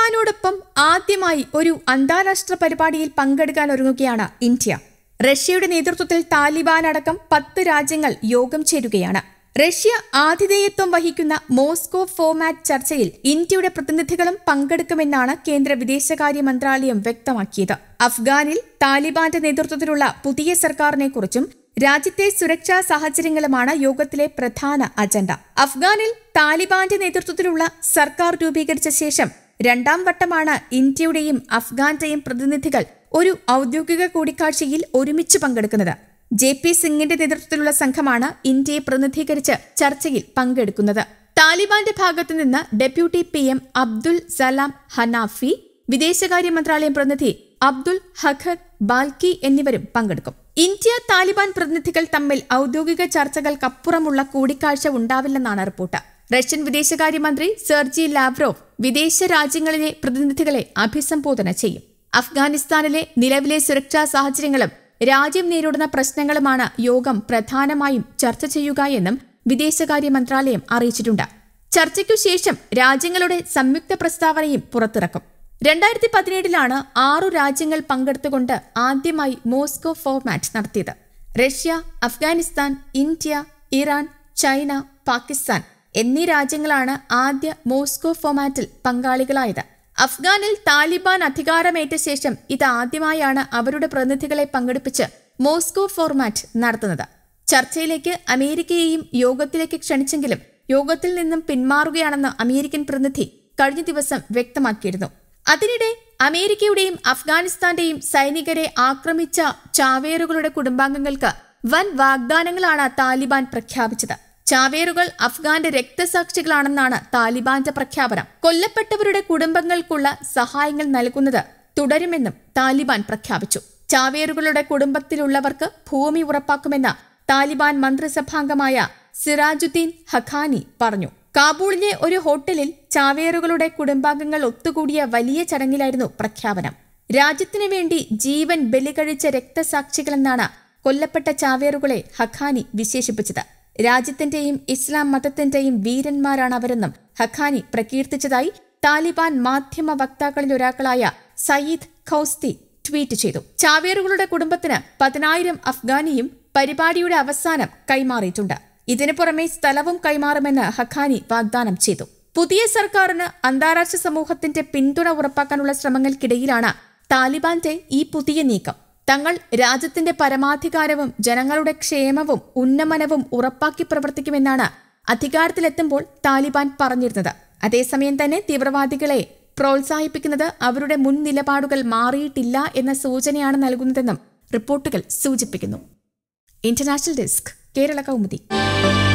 താലിബാനോടൊപ്പം ആദ്യമായി ഒരു അന്താരാഷ്ട്ര പരിപാടിയിൽ പങ്കെടുക്കാൻ ഒരുങ്ങുകയാണ് ഇന്ത്യ റഷ്യയുടെ നേതൃത്വത്തിൽ താലിബാൻ അടക്കം പത്ത് രാജ്യങ്ങൾ യോഗം ചേരുകയാണ് റഷ്യ ആതിഥേയത്വം വഹിക്കുന്ന മോസ്കോ ഫോമാറ്റ് ചർച്ചയിൽ ഇന്ത്യയുടെ പ്രതിനിധികളും പങ്കെടുക്കുമെന്നാണ് കേന്ദ്ര വിദേശകാര്യ മന്ത്രാലയം വ്യക്തമാക്കിയത് അഫ്ഗാനിൽ താലിബാന്റെ നേതൃത്വത്തിലുള്ള പുതിയ സർക്കാരിനെ കുറിച്ചും രാജ്യത്തെ സുരക്ഷാ സാഹചര്യങ്ങളുമാണ് യോഗത്തിലെ പ്രധാന അജണ്ട അഫ്ഗാനിൽ താലിബാന്റെ നേതൃത്വത്തിലുള്ള സർക്കാർ രൂപീകരിച്ച ശേഷം രണ്ടാം വട്ടമാണ് ഇന്ത്യയുടെയും അഫ്ഗാന്റെയും പ്രതിനിധികൾ ഒരു ഔദ്യോഗിക കൂടിക്കാഴ്ചയിൽ ഒരുമിച്ച് പങ്കെടുക്കുന്നത് ജെ പി സിംഗിന്റെ നേതൃത്വത്തിലുള്ള സംഘമാണ് ഇന്ത്യയെ പ്രതിനിധീകരിച്ച് ചർച്ചയിൽ പങ്കെടുക്കുന്നത് താലിബാന്റെ ഭാഗത്തു നിന്ന് deputy P M Abdul Salam Hanafi വിദേശകാര്യ മന്ത്രാലയം പ്രതിനിധി അബ്ദുൽ ഹഖർ ബാൽക്കി എന്നിവരും പങ്കെടുക്കും ഇന്ത്യ താലിബാൻ പ്രതിനിധികൾ തമ്മിൽ ഔദ്യോഗിക ചർച്ചകൾക്കപ്പുറമുള്ള കൂടിക്കാഴ്ച ഉണ്ടാവില്ലെന്നാണ് റിപ്പോർട്ട് റഷ്യൻ വിദേശകാര്യമന്ത്രി സെർജി ലാവ്രോവ് വിദേശ രാജ്യങ്ങളിലെ പ്രതിനിധികളെ അഭിസംബോധന ചെയ്യും അഫ്ഗാനിസ്ഥാനിലെ നിലവിലെ സുരക്ഷാ സാഹചര്യങ്ങളും രാജ്യം നേരിടുന്ന പ്രശ്നങ്ങളുമാണ് യോഗം പ്രധാനമായും ചർച്ച ചെയ്യുക എന്നും വിദേശകാര്യ മന്ത്രാലയം അറിയിച്ചിട്ടുണ്ട് ചർച്ചയ്ക്കു ശേഷം രാജ്യങ്ങളുടെ സംയുക്ത പ്രസ്താവനയും പുറത്തിറക്കും രണ്ടായിരത്തി പതിനേഴിലാണ് ആറു രാജ്യങ്ങൾ പങ്കെടുത്തുകൊണ്ട് ആദ്യമായി മോസ്കോ ഫോർമാറ്റ് നടത്തിയത് Russia Afghanistan India Iran China Pakistan എന്നീ രാജ്യങ്ങളാണ് ആദ്യ മോസ്കോ ഫോമാറ്റിൽ പങ്കാളികളായത് അഫ്ഗാനിൽ താലിബാൻ അധികാരമേറ്റ ശേഷം ഇത് ആദ്യമായാണ് അവരുടെ പ്രതിനിധികളെ പങ്കെടുപ്പിച്ച് മോസ്കോ ഫോർമാറ്റ് നടത്തുന്നത് ചർച്ചയിലേക്ക് അമേരിക്കയെയും യോഗത്തിലേക്ക് ക്ഷണിച്ചെങ്കിലും യോഗത്തിൽ നിന്നും പിന്മാറുകയാണെന്ന് അമേരിക്കൻ പ്രതിനിധി കഴിഞ്ഞ ദിവസം വ്യക്തമാക്കിയിരുന്നു അതിനിടെ അമേരിക്കയുടെയും അഫ്ഗാനിസ്ഥാന്റെയും സൈനികരെ ആക്രമിച്ച ചാവേറുകളുടെ കുടുംബാംഗങ്ങൾക്ക് വൻ വാഗ്ദാനങ്ങളാണ് താലിബാൻ പ്രഖ്യാപിച്ചത് ചാവേറുകൾ അഫ്ഗാന്റെ രക്തസാക്ഷികളാണെന്നാണ് താലിബാന്റെ പ്രഖ്യാപനം കൊല്ലപ്പെട്ടവരുടെ കുടുംബങ്ങൾക്കുള്ള സഹായങ്ങൾ നൽകുന്നത് തുടരുമെന്നും താലിബാൻ പ്രഖ്യാപിച്ചു ചാവേറുകളുടെ കുടുംബത്തിലുള്ളവർക്ക് ഭൂമി ഉറപ്പാക്കുമെന്ന് താലിബാൻ മന്ത്രിസഭാംഗമായ സിറാജുദ്ദീൻ ഹഖാനി പറഞ്ഞു കാബൂളിലെ ഒരു ഹോട്ടലിൽ ചാവേറുകളുടെ കുടുംബാംഗങ്ങൾ ഒത്തുകൂടിയ വലിയ ചടങ്ങിലായിരുന്നു പ്രഖ്യാപനം രാജ്യത്തിനു വേണ്ടി ജീവൻ ബലികഴിച്ച രക്തസാക്ഷികളെന്നാണ് കൊല്ലപ്പെട്ട ചാവേറുകളെ ഹഖാനി വിശേഷിപ്പിച്ചത് രാജ്യത്തിന്റെയും ഇസ്ലാം മതത്തിന്റെയും വീരന്മാരാണ് അവരെന്നും ഹഖാനി പ്രകീർത്തിച്ചതായി താലിബാൻ മാധ്യമ വക്താക്കളിൽ ഒരാളായ സയ്യിദ് ഖൌസ്തി ട്വീറ്റ് ചെയ്തു ചാവേറുകളുടെ കുടുംബത്തിന് പതിനായിരം അഫ്ഗാനിയും പരിപാടിയുടെ അവസാനം കൈമാറിയിട്ടുണ്ട് ഇതിനു പുറമെ സ്ഥലവും കൈമാറുമെന്ന് ഹഖാനി വാഗ്ദാനം ചെയ്തു പുതിയ സർക്കാരിന് അന്താരാഷ്ട്ര സമൂഹത്തിന്റെ പിന്തുണ ഉറപ്പാക്കാനുള്ള ശ്രമങ്ങൾക്കിടയിലാണ് താലിബാന്റെ ഈ പുതിയ നീക്കം തങ്ങൾ രാജ്യത്തിന്റെ പരമാധികാരവും ജനങ്ങളുടെ ക്ഷേമവും ഉന്നമനവും ഉറപ്പാക്കി പ്രവർത്തിക്കുമെന്നാണ് അധികാരത്തിലെത്തുമ്പോൾ താലിബാൻ പറഞ്ഞിരുന്നത് അതേസമയം തന്നെ തീവ്രവാദികളെ പ്രോത്സാഹിപ്പിക്കുന്നത് അവരുടെ മുൻ നിലപാടുകൾ മാറിയിട്ടില്ല എന്ന സൂചനയാണ് നൽകുന്നതെന്നും റിപ്പോർട്ടുകൾ സൂചിപ്പിക്കുന്നു ഇന്റർനാഷണൽ ഡെസ്ക് കേരള കൗമുദി